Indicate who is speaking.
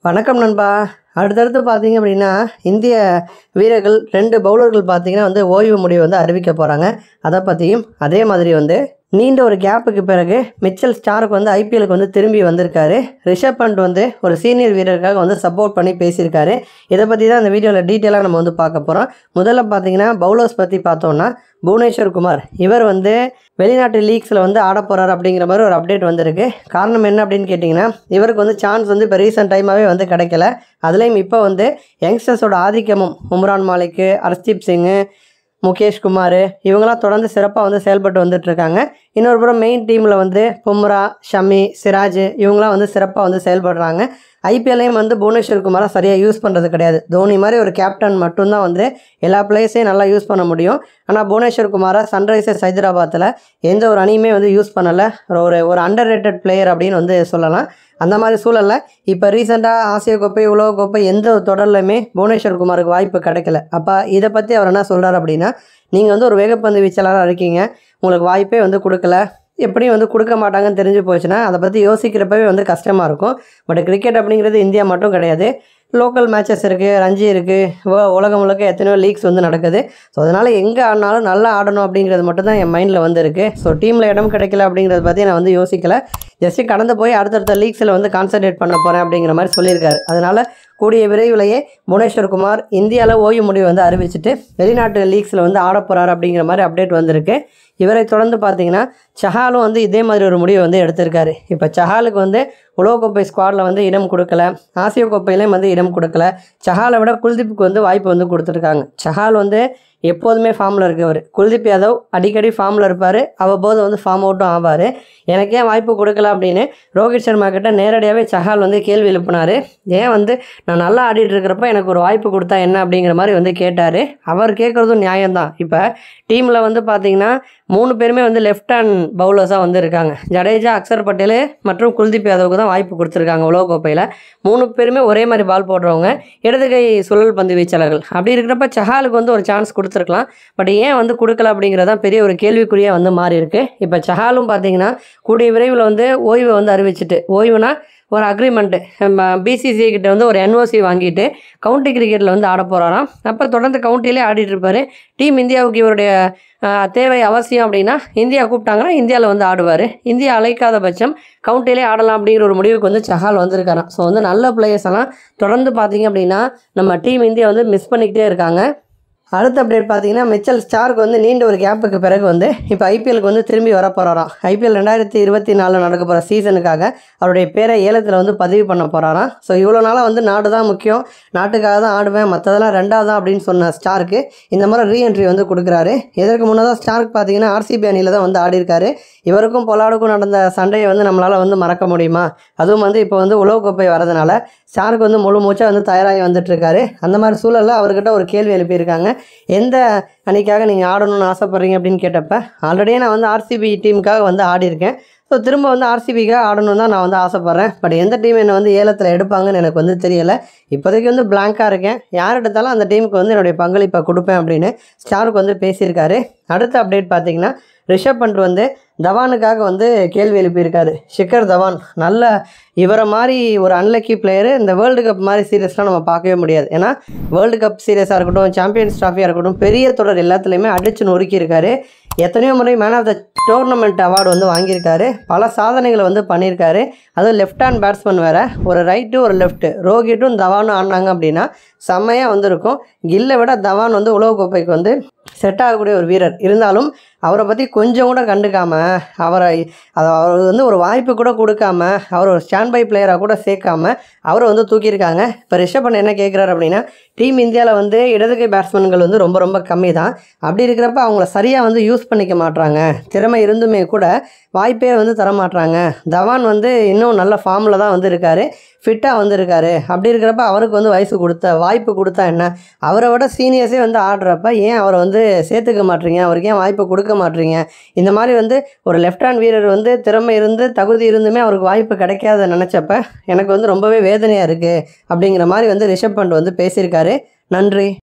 Speaker 1: வணக்கம் நண்பா அடுத்தடுத்து பார்த்தீங்க அப்படின்னா இந்திய வீரர்கள் ரெண்டு பவுலர்கள் பார்த்தீங்கன்னா வந்து ஓய்வு முடிவு வந்து அறிவிக்க போகிறாங்க அதை பற்றியும் அதே மாதிரி வந்து நீண்ட ஒரு கேப்புக்கு பிறகு மிச்சல் ஸ்டாருக்கு வந்து ஐபிஎலுக்கு வந்து திரும்பி வந்திருக்காரு ரிஷப் பண்ட் வந்து ஒரு சீனியர் வீரருக்காக வந்து சப்போர்ட் பண்ணி பேசியிருக்காரு இதை பற்றி தான் இந்த வீடியோவில் டீட்டெயிலாக நம்ம வந்து பார்க்க போகிறோம் முதல்ல பார்த்தீங்கன்னா பவுலர்ஸ் பற்றி பார்த்தோம்னா புவனேஸ்வர் குமார் இவர் வந்து வெளிநாட்டு லீக்ஸில் வந்து ஆட போகிறார் அப்படிங்கிற மாதிரி ஒரு அப்டேட் வந்திருக்கு காரணம் என்ன அப்படின்னு கேட்டிங்கன்னா இவருக்கு வந்து சான்ஸ் வந்து இப்போ ரீசெண்ட் டைமாகவே வந்து கிடைக்கல அதுலேயும் இப்போ வந்து யங்ஸ்டர்ஸோட ஆதிக்கமும் உம்ரான் மாலிக்கு ஹர்ஷ்தீப் சிங்கு முகேஷ் குமார் இவங்களாம் தொடர்ந்து சிறப்பாக வந்து செயல்பட்டு வந்துட்டு இருக்காங்க இன்னொரு புறம் மெயின் டீமில் வந்து பும்ரா ஷமி சிராஜ் இவங்களாம் வந்து சிறப்பாக வந்து செயல்படுறாங்க ஐபிஎல்லையும் வந்து புவனேஸ்வர் குமாரை சரியாக யூஸ் பண்ணுறது கிடையாது தோனி மாதிரி ஒரு கேப்டன் மட்டும்தான் வந்து எல்லா பிளேயர்ஸையும் நல்லா யூஸ் பண்ண முடியும் ஆனால் புவனேஸ்வர் குமாரை சன்ரைசர்ஸ் ஹைதராபாத்தில் எந்த ஒரு அணியுமே வந்து யூஸ் பண்ணலை ஒரு ஒரு அண்டர் ரேட்டட் பிளேயர் அப்படின்னு வந்து சொல்லலாம் அந்த மாதிரி சூழலில் இப்போ ரீசெண்டாக ஆசிய கோப்பை உலக கோப்பை எந்த ஒரு தொடர்லையுமே புவனேஸ்வர் குமாருக்கு வாய்ப்பு கிடைக்கல அப்போ இதை பற்றி அவர் என்ன சொல்கிறார் அப்படின்னா நீங்கள் வந்து ஒரு வேகப்பந்து வீச்சாளராக இருக்கீங்க உங்களுக்கு வாய்ப்பே வந்து கொடுக்கல எப்படியும் வந்து கொடுக்க மாட்டாங்கன்னு தெரிஞ்சு போச்சுன்னா அதை பற்றி யோசிக்கிறப்பவே வந்து கஷ்டமாக இருக்கும் பட் கிரிக்கெட் அப்படிங்கிறது இந்தியா மட்டும் கிடையாது லோக்கல் மேட்சஸ் இருக்குது ரஞ்சி இருக்குது உலகம் முழுக்க எத்தனையோ லீக்ஸ் வந்து நடக்குது ஸோ அதனால் எங்கே ஆடினாலும் நல்லா ஆடணும் அப்படிங்கிறது மட்டும் தான் என் மைண்டில் வந்து இருக்குது ஸோ டீமில் இடம் கிடைக்கல அப்படிங்கிறத பற்றி நான் வந்து யோசிக்கல ஜஸ்ட்டு கடந்து போய் அடுத்தடுத்த லீக்ஸில் வந்து கான்சன்ட்ரேட் பண்ண போகிறேன் அப்படிங்கிற மாதிரி சொல்லியிருக்காரு அதனால் கூடிய விரைவிலேயே புவனேஸ்வர் குமார் இந்தியாவில் ஓய்வு முடிவு வந்து அறிவிச்சிட்டு வெளிநாட்டு லீக்ஸில் வந்து ஆட போகிறார் அப்படிங்கிற மாதிரி அப்டேட் வந்திருக்கு இவரை தொடர்ந்து பார்த்தீங்கன்னா சஹாலும் வந்து இதே மாதிரி ஒரு முடிவை வந்து எடுத்திருக்காரு இப்போ சஹாலுக்கு வந்து உலகக்கோப்பை ஸ்குவாடில் வந்து இடம் கொடுக்கல ஆசிய கோப்பையிலையும் வந்து இடம் கொடுக்கல சஹாலை விட குல்தீப்புக்கு வந்து வாய்ப்பு வந்து கொடுத்துருக்காங்க சஹால் வந்து எப்போதுமே ஃபார்மில் இருக்கவர் குல்தீப் யாதவ் அடிக்கடி ஃபார்மில் இருப்பார் அவ்வப்போது வந்து ஃபார்ம் அவுட்டும் ஆவார் எனக்கு ஏன் வாய்ப்பு கொடுக்கல அப்படின்னு ரோஹித் சர்மா கிட்ட நேரடியாகவே சஹால் வந்து கேள்வி எழுப்பினார் ஏன் வந்து நான் நல்லா ஆடிட்டு இருக்கிறப்ப எனக்கு ஒரு வாய்ப்பு கொடுத்தா என்ன அப்படிங்கிற மாதிரி வந்து கேட்டார் அவர் கேட்குறதும் நியாயம்தான் இப்போ டீமில் வந்து பார்த்தீங்கன்னா மூணு பேருமே வந்து லெஃப்ட் ஹேண்ட் பவுலர்ஸாக வந்து இருக்காங்க ஜடேஜா அக்சர் பட்டேல் மற்றும் குல்தீப் யாதவுக்கு தான் வாய்ப்பு கொடுத்துருக்காங்க உலகக்கோப்பையில் மூணு பேருமே ஒரே மாதிரி பால் போடுறவங்க இடது கை சுழல் பந்து வீச்சாளர்கள் அப்படி இருக்கிறப்ப சஹாலுக்கு வந்து ஒரு சான்ஸ் கொடுத்துருக்கலாம் பட் ஏன் வந்து கொடுக்கல அப்படிங்கிறதான் பெரிய ஒரு கேள்விக்குறியாக வந்து மாறி இருக்கு இப்போ சஹாலும் பார்த்தீங்கன்னா கூடிய விரைவில் வந்து ஓய்வை வந்து அறிவிச்சிட்டு ஓய்வுனா ஒரு அக்ரிமெண்ட்டு பிசிசிஐ கிட்ட வந்து ஒரு என்ஓசி வாங்கிட்டு கவுண்டி கிரிக்கெட்டில் வந்து ஆட போகிறாராம் அப்போ தொடர்ந்து கவுண்டிலே ஆடிட்டு இருப்பார் டீம் இந்தியாவுக்கு இவருடைய ஆஹ், தேவை அவசியம் அப்படின்னா இந்தியா கூப்பிட்டாங்கன்னா இந்தியாவில் வந்து ஆடுவார் இந்தியா அழைக்காத பட்சம் கவுண்டிலே ஆடலாம் அப்படிங்கிற ஒரு முடிவுக்கு வந்து சஹால் வந்திருக்காராம் ஸோ வந்து நல்ல பிளேயர்ஸ் எல்லாம் தொடர்ந்து பார்த்தீங்க அப்படின்னா நம்ம டீம் இந்தியா வந்து மிஸ் பண்ணிக்கிட்டே இருக்காங்க அடுத்த அப்டேட் பார்த்தீங்கன்னா மிச்சல் ஸ்டார்க்கு வந்து நீண்ட ஒரு கேப்புக்கு பிறகு வந்து இப்போ ஐபிஎலுக்கு வந்து திரும்பி வர போகிறாராம் ஐபிஎல் ரெண்டாயிரத்தி இருபத்தி நாலில் நடக்க போகிற சீசனுக்காக அவருடைய பேரை ஏலத்தில் வந்து பதிவு பண்ண போகிறாராம் ஸோ இவ்வளோ நாளாக வந்து நாடு தான் முக்கியம் நாட்டுக்காக தான் ஆடுவேன் மற்றதெல்லாம் ரெண்டாவது தான் அப்படின்னு சொன்ன ஸ்டார்க்கு இந்த மாதிரி ரீஎன்ட்ரி வந்து கொடுக்குறாரு இதற்கு முன்னதாக ஸ்டார்க் பார்த்தீங்கன்னா ஆர்சிபி அணியில் தான் வந்து ஆடிருக்காரு இவருக்கும் பொலாடுக்கும் நடந்த சண்டையை வந்து நம்மளால் வந்து மறக்க முடியுமா அதுவும் வந்து இப்போ வந்து உலகக்கோப்பை வரதுனால ஸ்டார்க் வந்து முழு மூச்சாக வந்து தயாராகி வந்துட்டுருக்காரு அந்த மாதிரி சூழலில் அவர்கிட்ட ஒரு கேள்வி எழுப்பியிருக்காங்க எந்த அணிக்காக நீங்கள் ஆடணும்னு ஆசைப்பட்றீங்க அப்படின்னு கேட்டப்ப ஆல்ரெடியே நான் வந்து ஆர்சிபி டீமுக்காக வந்து ஆடியிருக்கேன் ஸோ திரும்ப வந்து ஆர்சிபிக்காக ஆடணும் தான் நான் வந்து ஆசைப்பட்றேன் பட் எந்த டீம் என்னை வந்து ஏலத்தில் எடுப்பாங்கன்னு எனக்கு வந்து தெரியலை இப்போதைக்கு வந்து பிளாங்காக இருக்கேன் யார் எடுத்தாலும் அந்த டீமுக்கு வந்து என்னுடைய பங்களிப்பை கொடுப்பேன் அப்படின்னு ஸ்டாருக்கு வந்து பேசியிருக்காரு அடுத்த அப்டேட் பார்த்தீங்கன்னா ரிஷப் பண்ட் வந்து தவானுக்காக வந்து கேள்வி எழுப்பியிருக்காரு ஷிக்கர் தவான் நல்ல இவரை மாதிரி ஒரு அன்லக்கி பிளேயரு இந்த வேர்ல்டு கப் மாதிரி சீரியஸ்லாம் நம்ம பார்க்கவே முடியாது ஏன்னா வேர்ல்டு கப் சீரியஸாக இருக்கட்டும் சாம்பியன்ஸ் ட்ராஃபியாக இருக்கட்டும் பெரிய தொடர் எல்லாத்துலேயுமே அடிச்சு நொறுக்கி இருக்காரு எத்தனையோ முறை man of the tournament award வந்து வாங்கியிருக்காரு பல சாதனைகளை வந்து பண்ணியிருக்காரு அதுவும் லெஃப்ட் ஹேண்ட் பேட்ஸ்மேன் வேறு ஒரு ரைட்டு ஒரு லெஃப்ட்டு ரோஹிட்டும் தவானும் ஆடினாங்க அப்படின்னா செம்மையாக வந்திருக்கும் கில்லை விட தவான் வந்து உலகக்கோப்பைக்கு வந்து செட் ஆகக்கூடிய ஒரு வீரர் இருந்தாலும் அவரை பற்றி கொஞ்சம் கூட கண்டுக்காம அவரை அது அவர் வந்து ஒரு வாய்ப்பு கூட கொடுக்காம அவர் ஒரு ஸ்டாண்ட் பை பிளேயராக கூட சேர்க்காம அவரை வந்து தூக்கியிருக்காங்க இப்போ ரிஷப் பண்ண என்ன கேட்குறாரு அப்படின்னா டீம் இந்தியாவில் வந்து இடதுகை பேட்ஸ்மேன்கள் வந்து ரொம்ப ரொம்ப கம்மி தான் அப்படி இருக்கிறப்ப அவங்கள சரியாக வந்து யூஸ் பண்ணிக்க மாட்றாங்க திறமை இருந்துமே கூட வாய்ப்பே வந்து தர மாட்றாங்க தவான் வந்து இன்னும் நல்ல ஃபார்மில் தான் வந்து இருக்காரு ஃபிட்டாக வந்திருக்காரு அப்படி இருக்கிறப்ப அவருக்கு வந்து வயசு கொடுத்த வாய்ப்பு கொடுத்தா என்ன அவரை விட சீனியர்ஸே வந்து ஆடுறப்ப ஏன் அவரை வந்து சேர்த்துக்க மாட்றீங்க அவருக்கு ஏன் வாய்ப்பு கொடுக்க மாட்றீங்க இந்த மாதிரி வந்து ஒரு லெஃப்ட் ஹேண்ட் வீரர் வந்து திறமை இருந்து தகுதி இருந்துமே அவருக்கு வாய்ப்பு கிடைக்காத நினச்சப்ப எனக்கு வந்து ரொம்பவே வேதனையாக இருக்குது அப்படிங்கிற மாதிரி வந்து ரிஷப் பண்ட் வந்து பேசியிருக்காரு நன்றி